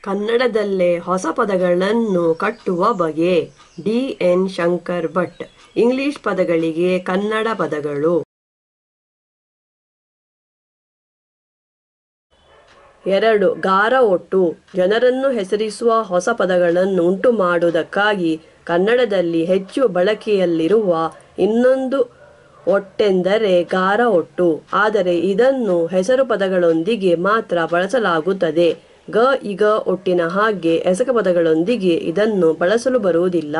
ಕನ್ನಡದಲ್ಲೇ ಹೊಸ ಪದಗಳನ್ನು ಕಟ್ಟುವ ಬಗೆ D N Shankar Bhat English ಪದಗಳಿಗೆ ಕನ್ನಡ ಪದಗಳು ಎರಡು ಗಾರ ಒಟ್ಟು ಜನರನ್ನು ಹೆಸರಿಸುವ ಹೊಸ ಪದಗಳನ್ನು ಉಂಟು ಮಾಡುವುದಕ್ಕಾಗಿ ಕನ್ನಡದಲ್ಲಿ ಹೆಚ್ಚು ಬಳಕೆಯಲ್ಲಿರುವ ಇನ್ನೊಂದು ಒಟ್ಟೆಂದರೆ ಗಾರ ಒಟ್ಟು ಆದರೆ ಇದನ್ನು ಹೆಸರು ಪದಗಳೊಂದಿಗೆ ಮಾತ್ರ ಬಳಸಲಾಗುತ್ತದೆ ಗ ಇಗ ಒಟ್ಟಿನ ಹಾಗೆ ಎಸಕ ಪದಗಳೊಂದಿಗೆ ಇದನ್ನು ಬಳಸಲು ಬರುವುದಿಲ್ಲ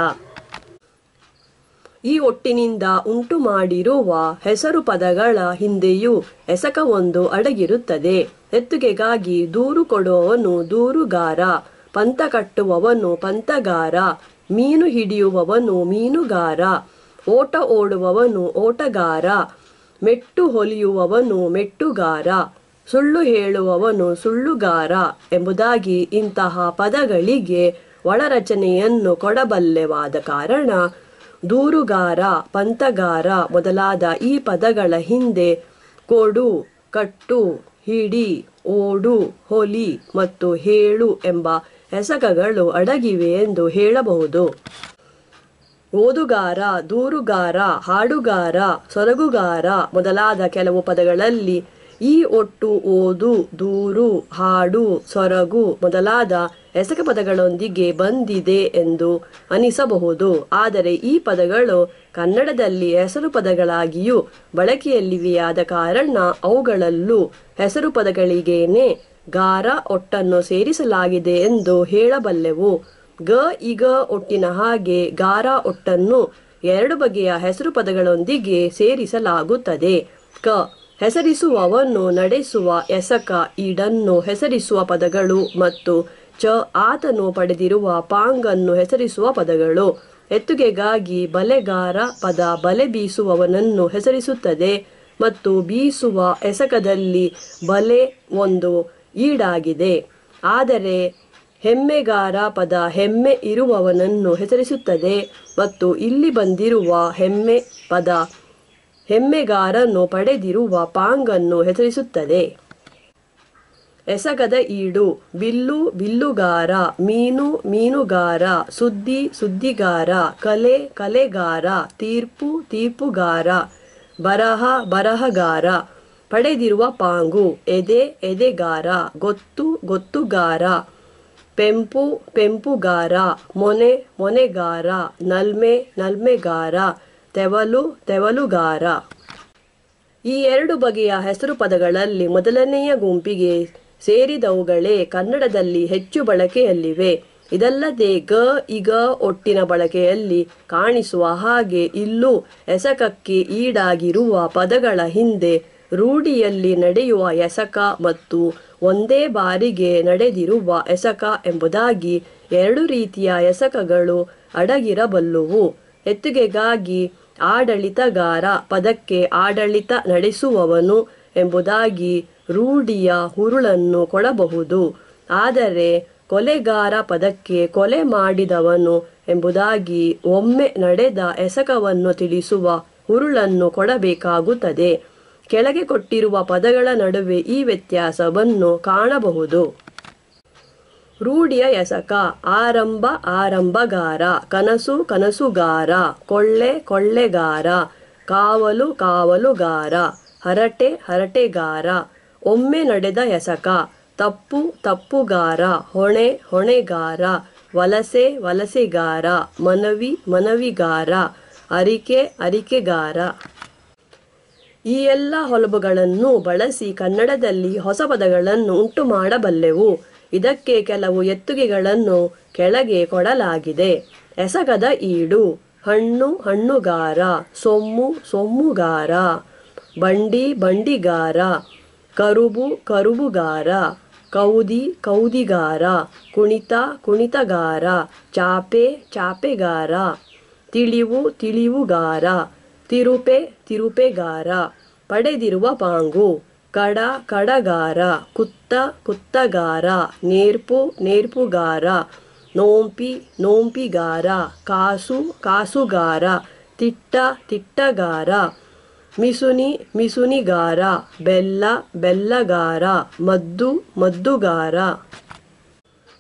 ಈ ಒಟ್ಟಿನಿಂದ ಉಂಟು ಮಾಡಿರುವ ಹೆಸರು ಪದಗಳ ಹಿಂದೆಯೂ ಎಸಕವೊಂದು ಅಡಗಿರುತ್ತದೆ ಎತ್ತುಗೆಗಾಗಿ ದೂರು ಕೊಡುವವನು ದೂರುಗಾರ ಪಂತ ಕಟ್ಟುವವನು ಪಂತಗಾರ ಮೀನು ಹಿಡಿಯುವವನು ಮೀನುಗಾರ ಓಟ ಓಡುವವನು ಓಟಗಾರ ಮೆಟ್ಟು ಹೊಲಿಯುವವನು ಮೆಟ್ಟುಗಾರ ಸುಳ್ಳು ಹೇಳುವವನು ಸುಳ್ಳುಗಾರ ಎಂಬುದಾಗಿ ಇಂತಹ ಪದಗಳಿಗೆ ಒಳರಚನೆಯನ್ನು ಕೊಡಬಲ್ಲೆವಾದ ಕಾರಣ ದೂರುಗಾರ ಪಂತಗಾರ ಮೊದಲಾದ ಈ ಪದಗಳ ಹಿಂದೆ ಕೊಡು ಕಟ್ಟು ಹಿಡಿ ಓಡು ಹೊಲಿ ಮತ್ತು ಹೇಳು ಎಂಬ ಹೆಸಕಗಳು ಅಡಗಿವೆ ಎಂದು ಹೇಳಬಹುದು ಓದುಗಾರ ದೂರುಗಾರ ಹಾಡುಗಾರ ಸೊರಗುಗಾರ ಮೊದಲಾದ ಕೆಲವು ಪದಗಳಲ್ಲಿ ಈ ಒಟ್ಟು ಓದು ದೂರು ಹಾಡು ಸೊರಗು ಮೊದಲಾದ ಎಸಕ ಪದಗಳೊಂದಿಗೆ ಬಂದಿದೆ ಎಂದು ಅನಿಸಬಹುದು ಆದರೆ ಈ ಪದಗಳು ಕನ್ನಡದಲ್ಲಿ ಹೆಸರು ಪದಗಳಾಗಿಯೂ ಬಳಕೆಯಲ್ಲಿವೆಯಾದ ಕಾರಣ ಅವುಗಳಲ್ಲೂ ಹೆಸರು ಪದಗಳಿಗೇನೆ ಗಾರ ಒಟ್ಟನ್ನು ಸೇರಿಸಲಾಗಿದೆ ಎಂದು ಹೇಳಬಲ್ಲೆವು ಗ ಇಗ ಒಟ್ಟಿನ ಹಾಗೆ ಗಾರ ಒಟ್ಟನ್ನು ಎರಡು ಬಗೆಯ ಹೆಸರು ಪದಗಳೊಂದಿಗೆ ಸೇರಿಸಲಾಗುತ್ತದೆ ಕ ಹೆಸರಿಸುವವನ್ನು ನಡೆಸುವ ಎಸಕ ಈಡನ್ನು ಹೆಸರಿಸುವ ಪದಗಳು ಮತ್ತು ಚ ಆತನು ಪಡೆದಿರುವ ಪಾಂಗನ್ನು ಹೆಸರಿಸುವ ಪದಗಳು ಎತ್ತುಗೆಗಾಗಿ ಬಲೆಗಾರ ಪದ ಬಲೆ ಬೀಸುವವನನ್ನು ಹೆಸರಿಸುತ್ತದೆ ಮತ್ತು ಬೀಸುವ ಎಸಕದಲ್ಲಿ ಬಲೆ ಒಂದು ಈಡಾಗಿದೆ ಆದರೆ ಹೆಮ್ಮೆಗಾರ ಪದ ಹೆಮ್ಮೆ ಇರುವವನನ್ನು ಹೆಸರಿಸುತ್ತದೆ ಮತ್ತು ಇಲ್ಲಿ ಬಂದಿರುವ ಹೆಮ್ಮೆ ಪದ ಹೆಮ್ಮೆಗಾರನು ಪಡೆದಿರುವ ಪಾಂಗನ್ನು ಹೆಸರಿಸುತ್ತದೆ ಎಸಗದ ಈಡು ಬಿಲ್ಲು ಬಿಲ್ಲುಗಾರ ಮೀನು ಮೀನುಗಾರ ಸುದ್ದಿ ಸುದ್ದಿಗಾರ ಕಲೆ ಕಲೆಗಾರ ತೀರ್ಪು ತೀರ್ಪುಗಾರ ಬರಹ ಬರಹಗಾರ ಪಡೆದಿರುವ ಪಾಂಗು ಎದೆ ಎದೆಗಾರ ಗೊತ್ತು ಗೊತ್ತುಗಾರ ಪೆಂಪು ಪೆಂಪುಗಾರ ಮೊನೆ ಮೊನೆಗಾರ ನಲ್ಮೆ ನಲ್ಮೆಗಾರ ತೆವಲು ತೆವಲುಗಾರ ಈ ಎರಡು ಬಗೆಯ ಹೆಸರು ಪದಗಳಲ್ಲಿ ಮೊದಲನೆಯ ಗುಂಪಿಗೆ ಸೇರಿದವುಗಳೇ ಕನ್ನಡದಲ್ಲಿ ಹೆಚ್ಚು ಬಳಕೆಯಲ್ಲಿವೆ ಇದಲ್ಲದೆ ಗ ಇಗ ಒಟ್ಟಿನ ಬಳಕೆಯಲ್ಲಿ ಕಾಣಿಸುವ ಹಾಗೆ ಇಲ್ಲೂ ಎಸಕಕ್ಕೆ ಈಡಾಗಿರುವ ಪದಗಳ ಹಿಂದೆ ರೂಢಿಯಲ್ಲಿ ನಡೆಯುವ ಎಸಕ ಮತ್ತು ಒಂದೇ ಬಾರಿಗೆ ನಡೆದಿರುವ ಎಸಕ ಎಂಬುದಾಗಿ ಎರಡು ರೀತಿಯ ಎಸಕಗಳು ಅಡಗಿರಬಲ್ಲುವು ಎತ್ತುಗೆಗಾಗಿ ಆಡಳಿತಗಾರ ಪದಕ್ಕೆ ಆಡಳಿತ ನಡೆಸುವವನು ಎಂಬುದಾಗಿ ರೂಢಿಯ ಹುರುಳನ್ನು ಕೊಡಬಹುದು ಆದರೆ ಕೊಲೆಗಾರ ಪದಕ್ಕೆ ಕೊಲೆ ಮಾಡಿದವನು ಎಂಬುದಾಗಿ ಒಮ್ಮೆ ನಡೆದ ಎಸಕವನ್ನು ತಿಳಿಸುವ ಹುರುಳನ್ನು ಕೊಡಬೇಕಾಗುತ್ತದೆ ಕೆಳಗೆ ಕೊಟ್ಟಿರುವ ಪದಗಳ ನಡುವೆ ಈ ವ್ಯತ್ಯಾಸವನ್ನು ಕಾಣಬಹುದು ರೂಢಿಯ ಎಸಕ ಆರಂಭ ಆರಂಭಗಾರ ಕನಸು ಕನಸುಗಾರ ಕೊಳ್ಳೆ ಕೊಳ್ಳೆಗಾರ ಕಾವಲು ಕಾವಲುಗಾರ ಹರಟೆ ಹರಟೆಗಾರ ಒಮ್ಮೆ ನಡೆದ ಎಸಕ ತಪ್ಪು ತಪ್ಪುಗಾರ ಹೊಣೆ ಹೊಣೆಗಾರ ವಲಸೆ ವಲಸೆಗಾರ ಮನವಿ ಮನವಿಗಾರ ಅರಿಕೆ ಅರಿಕೆಗಾರ ಈ ಎಲ್ಲ ಹೊಲಬುಗಳನ್ನು ಬಳಸಿ ಕನ್ನಡದಲ್ಲಿ ಹೊಸ ಪದಗಳನ್ನು ಉಂಟು ಮಾಡಬಲ್ಲೆವು ಇದಕ್ಕೆ ಕೆಲವು ಎತ್ತುಗೆಗಳನ್ನು ಕೆಳಗೆ ಕೊಡಲಾಗಿದೆ ಎಸಗದ ಈಡು ಹಣ್ಣು ಹಣ್ಣುಗಾರ ಸೊಮ್ಮು ಸೊಮ್ಮುಗಾರ ಬಂಡಿ ಬಂಡಿಗಾರ ಕರುಬು ಕರುಬುಗಾರ ಕೌದಿ ಕೌದಿಗಾರ ಕುಣಿತ ಕುಣಿತಗಾರ ಚಾಪೆ ಚಾಪೆಗಾರ ತಿಳಿವು ತಿಳಿವುಗಾರ ತಿರುಪೆ ತಿರುಪೆಗಾರ ಪಡೆದಿರುವ ಪಾಂಗು ಕಡ ಕಡಗಾರ ಕುತ್ತ ಕುತ್ತಗಾರ ನೇರ್ಪು ನೇರ್ಪುಗಾರ ನೋಂಪಿ ನೋಂಪಿಗಾರ ಕಾಸು ಕಾಸುಗಾರ ತಿಟ್ಟ ತಿಟ್ಟಗಾರ ಮಿಸುನಿ ಮಿಸುನಿಗಾರ ಬೆಲ್ಲ ಬೆಲ್ಲಗಾರ ಮದ್ದು ಮದ್ದುಗಾರ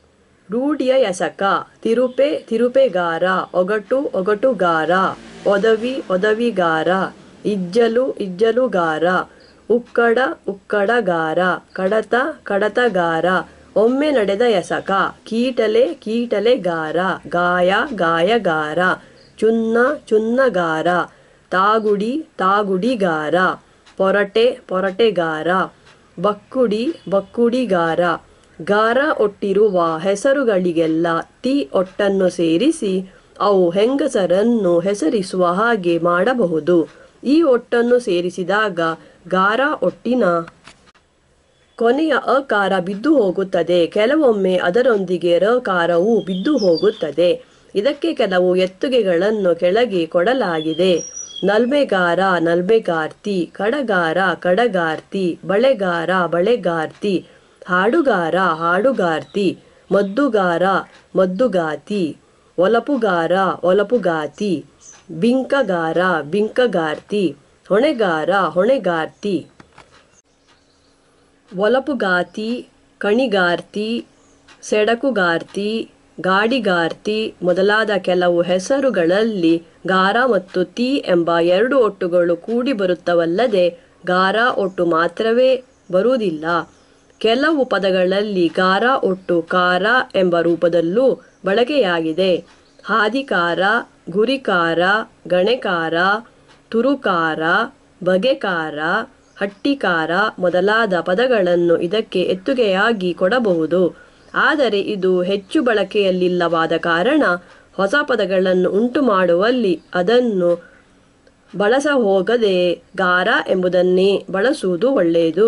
ರೂಢಿಯ ಎಸಕ ತಿರುಪೆ ತಿರುಪೆಗಾರ ಒಗಟು ಒಗಟುಗಾರ ಒದವಿ ಒದವಿಗಾರ ಇಜ್ಜಲು ಇಜ್ಜಲುಗಾರ ಉಕ್ಕಡ ಉಕ್ಕಡಗಾರ ಕಡತ ಕಡತಗಾರ ಒಮ್ಮೆ ನಡೆದ ಎಸಕ ಕೀಟಲೆ ಕೀಟಲೆಗಾರ ಗಾಯ ಗಾಯಗಾರ ಚುನ್ನ ಚುನ್ನಗಾರ ತಾಗುಡಿ ತಾಗುಡಿಗಾರ ಪೊರಟೆ ಪೊರಟೆಗಾರ ಬಕ್ಕುಡಿ ಬಕ್ಕುಡಿಗಾರ ಗಾರ ಒಟ್ಟಿರುವ ಹೆಸರುಗಳಿಗೆಲ್ಲ ತಿ ಒಟ್ಟನ್ನು ಸೇರಿಸಿ ಅವು ಹೆಂಗಸರನ್ನು ಹೆಸರಿಸುವ ಹಾಗೆ ಮಾಡಬಹುದು ಈ ಒಟ್ಟನ್ನು ಸೇರಿಸಿದಾಗ ಗಾರ ಒಟ್ಟಿನ ಕೊನೆಯ ಅಕಾರ ಬಿದ್ದು ಹೋಗುತ್ತದೆ ಕೆಲವೊಮ್ಮೆ ಅದರೊಂದಿಗೆ ರಕಾರವೂ ಬಿದ್ದು ಹೋಗುತ್ತದೆ ಇದಕ್ಕೆ ಕೆಲವು ಎತ್ತುಗೆಗಳನ್ನು ಕೆಳಗೆ ಕೊಡಲಾಗಿದೆ ನಲ್ಮೆಗಾರ ನಲ್ಮೆಗಾರ್ತಿ ಕಡಗಾರ ಕಡಗಾರ್ತಿ ಬಳೆಗಾರ ಬಳೆಗಾರ್ತಿ ಹಾಡುಗಾರ ಹಾಡುಗಾರ್ತಿ ಮದ್ದುಗಾರ ಮದ್ದುಗಾತಿ ಒಲಪುಗಾರ ಒಲಪುಗಾತಿ ಬಿಂಕಗಾರ ಬಿಂಕಗಾರ್ತಿ ಹೊಣೆಗಾರ ಹೊಣೆಗಾರ್ತಿ ಒಲಪುಗಾತಿ ಕಣಿಗಾರ್ತಿ ಸೆಡಕುಗಾರ್ತಿ ಗಾಡಿಗಾರ್ತಿ ಮೊದಲಾದ ಕೆಲವು ಹೆಸರುಗಳಲ್ಲಿ ಗಾರ ಮತ್ತು ತಿ ಎಂಬ ಎರಡು ಒಟ್ಟುಗಳು ಕೂಡಿ ಬರುತ್ತವಲ್ಲದೆ ಗಾರ ಒಟ್ಟು ಮಾತ್ರವೇ ಬರುವುದಿಲ್ಲ ಕೆಲವು ಪದಗಳಲ್ಲಿ ಗಾರ ಒಟ್ಟು ಕಾರ ಎಂಬ ರೂಪದಲ್ಲೂ ಬಳಕೆಯಾಗಿದೆ ಹಾದಿಕಾರ ಗುರಿಕಾರ ಗಣೆಕಾರ ತುರುಕಾರ ಬಗೆಕಾರ ಹಟ್ಟಿಕಾರ ಮೊದಲಾದ ಪದಗಳನ್ನು ಇದಕ್ಕೆ ಎತ್ತುಗೆಯಾಗಿ ಕೊಡಬಹುದು ಆದರೆ ಇದು ಹೆಚ್ಚು ಬಳಕೆಯಲ್ಲಿಲ್ಲವಾದ ಕಾರಣ ಹೊಸ ಪದಗಳನ್ನು ಉಂಟು ಮಾಡುವಲ್ಲಿ ಅದನ್ನು ಬಳಸ ಹೋಗದೆ ಗಾರ ಎಂಬುದನ್ನೇ ಬಳಸುವುದು ಒಳ್ಳೆಯದು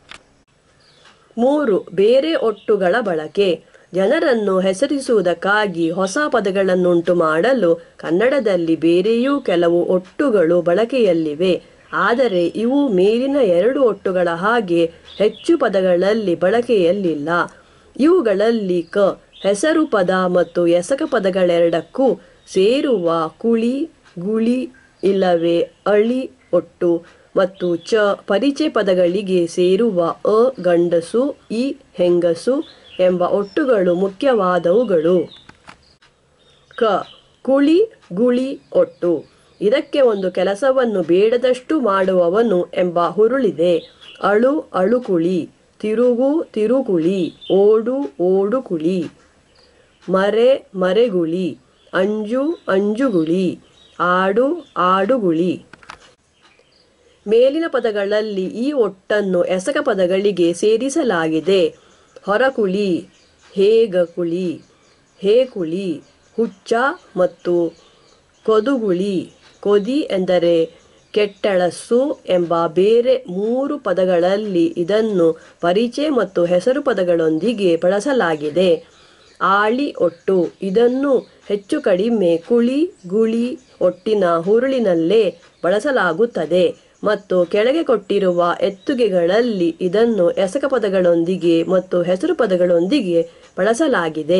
ಮೂರು ಬೇರೆ ಒಟ್ಟುಗಳ ಬಳಕೆ ಜನರನ್ನು ಹೆಸರಿಸುವುದಕ್ಕಾಗಿ ಹೊಸ ಪದಗಳನ್ನುಂಟು ಮಾಡಲು ಕನ್ನಡದಲ್ಲಿ ಬೇರೆಯೂ ಕೆಲವು ಒಟ್ಟುಗಳು ಬಳಕೆಯಲ್ಲಿವೆ ಆದರೆ ಇವು ಮೇಲಿನ ಎರಡು ಒಟ್ಟುಗಳ ಹಾಗೆ ಹೆಚ್ಚು ಪದಗಳಲ್ಲಿ ಬಳಕೆಯಲ್ಲಿಲ್ಲ ಇವುಗಳಲ್ಲಿ ಕ ಹೆಸರು ಪದ ಮತ್ತು ಎಸಕ ಪದಗಳೆರಡಕ್ಕೂ ಸೇರುವ ಕುಳಿ ಗುಳಿ ಇಲ್ಲವೇ ಅಳಿ ಒಟ್ಟು ಮತ್ತು ಚ ಪರಿಚಯ ಪದಗಳಿಗೆ ಸೇರುವ ಅ ಗಂಡಸು ಇ ಹೆಂಗಸು ಎಂಬ ಒಟ್ಟುಗಳು ಮುಖ್ಯವಾದವುಗಳು ಕ ಕುಳಿ ಗುಳಿ ಒಟ್ಟು ಇದಕ್ಕೆ ಒಂದು ಕೆಲಸವನ್ನು ಬೇಡದಷ್ಟು ಮಾಡುವವನು ಎಂಬ ಹುರುಳಿದೆ ಅಳು ಅಳುಕುಳಿ ತಿರುಗು ತಿರುಗುಳಿ ಓಡು ಓಡುಕುಳಿ ಮರೆ ಮರೆಗುಳಿ ಅಂಜು ಅಂಜುಗುಳಿ ಆಡು ಆಡುಗುಳಿ ಮೇಲಿನ ಪದಗಳಲ್ಲಿ ಈ ಒಟ್ಟನ್ನು ಎಸಕ ಪದಗಳಿಗೆ ಸೇರಿಸಲಾಗಿದೆ ಹೊರಕುಳಿ ಹೇಗಕುಳಿ ಹೇಕುಳಿ ಹುಚ್ಚ ಮತ್ತು ಕೊದುಗುಳಿ ಕೊದಿ ಎಂದರೆ ಕೆಟ್ಟಳಸು ಎಂಬ ಬೇರೆ ಮೂರು ಪದಗಳಲ್ಲಿ ಇದನ್ನು ಪರಿಚಯ ಮತ್ತು ಹೆಸರು ಪದಗಳೊಂದಿಗೆ ಬಳಸಲಾಗಿದೆ ಆಳಿ ಒಟ್ಟು ಇದನ್ನು ಹೆಚ್ಚು ಕಡಿಮೆ ಕುಳಿ ಗುಳಿ ಒಟ್ಟಿನ ಹುರುಳಿನಲ್ಲೇ ಬಳಸಲಾಗುತ್ತದೆ ಮತ್ತು ಕೆಳಗೆ ಕೊಟ್ಟಿರುವ ಎತ್ತುಗೆಗಳಲ್ಲಿ ಇದನ್ನು ಎಸಕ ಪದಗಳೊಂದಿಗೆ ಮತ್ತು ಹೆಸರು ಪದಗಳೊಂದಿಗೆ ಬಳಸಲಾಗಿದೆ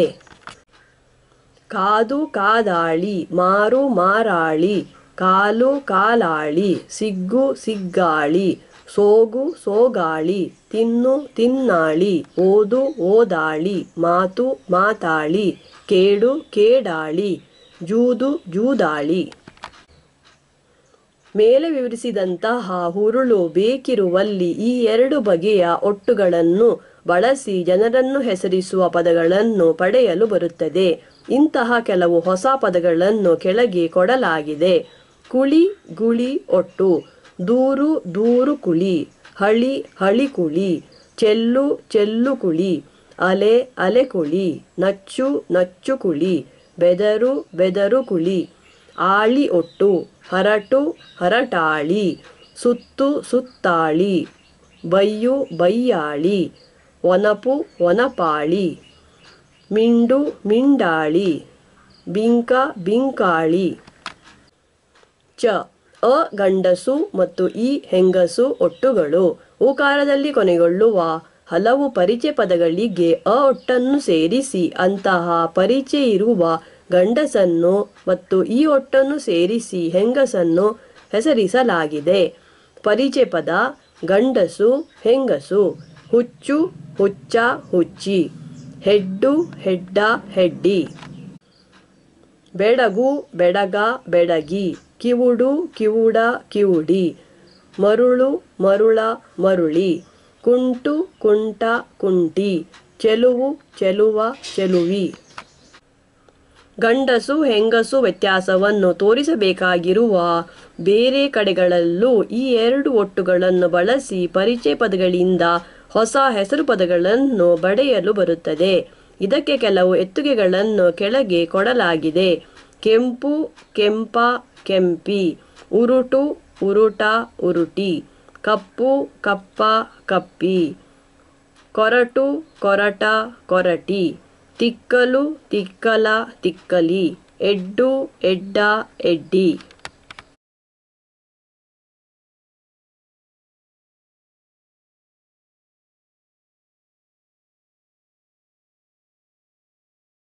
ಕಾದು ಕಾದಾಳಿ ಮಾರು ಮಾರಾಳಿ ಕಾಲು ಕಾಲಾಳಿ ಸಿಗ್ಗು ಸಿಗ್ಗಾಳಿ ಸೋಗು ಸೋಗಾಳಿ ತಿನ್ನು ತಿನ್ನಾಳಿ ಓದು ಓದಾಳಿ ಮಾತು ಮಾತಾಳಿ ಕೇಡು ಕೇಡಾಳಿ ಜೂದು ಜೂದಾಳಿ ಮೇಲೆ ವಿವರಿಸಿದಂತಹ ಹುರುಳು ಬೇಕಿರುವಲ್ಲಿ ಈ ಎರಡು ಬಗೆಯ ಒಟ್ಟುಗಳನ್ನು ಬಳಸಿ ಜನರನ್ನು ಹೆಸರಿಸುವ ಪದಗಳನ್ನು ಪಡೆಯಲು ಬರುತ್ತದೆ ಇಂತಹ ಕೆಲವು ಹೊಸ ಪದಗಳನ್ನು ಕೆಳಗೆ ಕೊಡಲಾಗಿದೆ ಕುಳಿ ಗುಳಿ ಒಟ್ಟು ದೂರು ದೂರು ಕುಳಿ ಹಳಿ ಹಳಿ ಕುಳಿ ಚೆಲ್ಲು ಚೆಲ್ಲು ಕುಳಿ ಅಲೆ ಅಲೆ ಕುಳಿ ನಚ್ಚು ನಚ್ಚು ಕುಳಿ ಬೆದರು ಬೆದರು ಕುಳಿ ಆಳಿ ಒಟ್ಟು ಹರಟು ಹರಟಾಳಿ ಸುತ್ತು ಸುತ್ತಾಳಿ ಬಯ್ಯು ಬಯ್ಯಾಳಿ ಒನಪು ಒನಪಾಳಿ ಮಿಂಡು ಮಿಂಡಾಳಿ ಬಿಂಕ ಬಿಂಕಾಳಿ ಚ ಅ ಗಂಡಸು ಮತ್ತು ಈ ಹೆಂಗಸು ಒಟ್ಟುಗಳು ಉಕಾರದಲ್ಲಿ ಕೊನೆಗೊಳ್ಳುವ ಹಲವು ಪರಿಚಯ ಪದಗಳಿಗೆ ಅ ಒಟ್ಟನ್ನು ಸೇರಿಸಿ ಅಂತಹ ಪರಿಚಯ ಇರುವ ಗಂಡಸನ್ನು ಮತ್ತು ಈ ಒಟ್ಟನ್ನು ಸೇರಿಸಿ ಹೆಂಗಸನ್ನು ಹೆಸರಿಸಲಾಗಿದೆ ಪರಿಚಯ ಪದ ಗಂಡಸು ಹೆಂಗಸು ಹುಚ್ಚು ಹುಚ್ಚ ಹುಚ್ಚಿ ಹೆಡ್ಡು ಹೆಡ್ಡ ಹೆಡ್ಡಿ ಬೆಡಗು ಬೆಡಗ ಬೆಡಗಿ ಕಿವುಡು ಕಿವುಡ ಕಿವುಡಿ ಮರುಳು ಮರುಳ ಮರುಳಿ ಕುಂಟು ಕುಂಟ ಕುಂಟಿ ಚೆಲುವು ಚೆಲುವ ಚೆಲುವಿ ಗಂಡಸು ಹೆಂಗಸು ವ್ಯತ್ಯಾಸವನ್ನು ತೋರಿಸಬೇಕಾಗಿರುವ ಬೇರೆ ಕಡೆಗಳಲ್ಲೂ ಈ ಎರಡು ಒಟ್ಟುಗಳನ್ನು ಬಳಸಿ ಪರಿಚಯ ಪದಗಳಿಂದ ಹೊಸ ಹೆಸರು ಪದಗಳನ್ನು ಬಡೆಯಲು ಬರುತ್ತದೆ ಇದಕ್ಕೆ ಕೆಲವು ಎತ್ತುಗೆಗಳನ್ನು ಕೆಳಗೆ ಕೊಡಲಾಗಿದೆ ಕೆಂಪು ಕೆಂಪ ಕೆಂಪಿ ಉರುಟು ಉರುಟ ಉರುಟಿ ಕಪ್ಪು ಕಪ್ಪ ಕಪ್ಪಿ ಕೊರಟು ಕೊರಟ ಕೊರಟಿ ತಿಕ್ಕಲು ತಿಕ್ಕಲ ತಿಕ್ಕಲಿ ಎಡ್ಡು ಎಡ್ಡ ಎಡ್ಡಿ